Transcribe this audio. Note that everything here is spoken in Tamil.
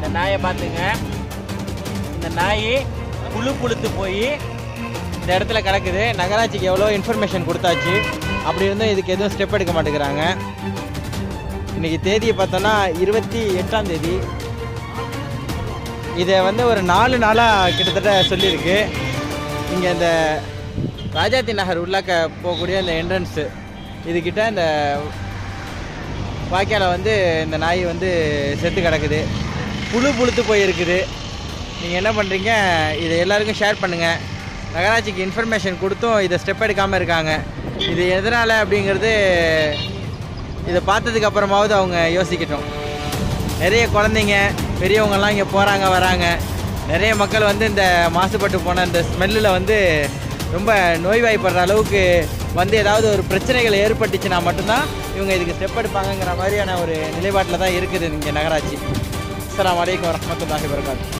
இந்த நாயை பார்த்துங்க இந்த நாய் புழு புழுத்து போய் இந்த இடத்துல கிடக்குது நகராட்சிக்கு எவ்வளோ இன்ஃபர்மேஷன் கொடுத்தாச்சு அப்படி இருந்தும் இதுக்கு எதுவும் ஸ்டெப் எடுக்க மாட்டேங்கிறாங்க இன்னைக்கு தேதியை பார்த்தோன்னா இருபத்தி எட்டாம் தேதி இதை வந்து ஒரு நாலு நாளாக கிட்டத்தட்ட சொல்லியிருக்கு இங்கே இந்த ராஜாத்தி நகர் உள்ளாக்க போகக்கூடிய இந்த என்ட்ரன்ஸு இதுக்கிட்ட இந்த வாய்க்கால வந்து இந்த நாய் வந்து செத்து கிடக்குது புழு புழுத்து போயிருக்குது நீங்கள் என்ன பண்ணுறீங்க இதை எல்லாருக்கும் ஷேர் பண்ணுங்கள் நகராட்சிக்கு இன்ஃபர்மேஷன் கொடுத்தும் இதை ஸ்டெப் எடுக்காமல் இருக்காங்க இது எதனால் அப்படிங்கிறது இதை பார்த்ததுக்கு அப்புறமாவது அவங்க யோசிக்கட்டும் நிறைய குழந்தைங்க பெரியவங்கெல்லாம் இங்கே போகிறாங்க வராங்க நிறைய மக்கள் வந்து இந்த மாசுபட்டு போன இந்த ஸ்மெல்லில் வந்து ரொம்ப நோய்வாய்ப்படுற அளவுக்கு வந்து ஏதாவது ஒரு பிரச்சனைகள் ஏற்பட்டுச்சுன்னா மட்டும்தான் இவங்க இதுக்கு ஸ்டெப் எடுப்பாங்கங்கிற மாதிரியான ஒரு நிலைப்பாட்டில் தான் இருக்குது இங்கே நகராட்சி அஸ்ஸலாமு அலைக்கும் வரஹ்மத்துல்லாஹி வபரகாத்துஹு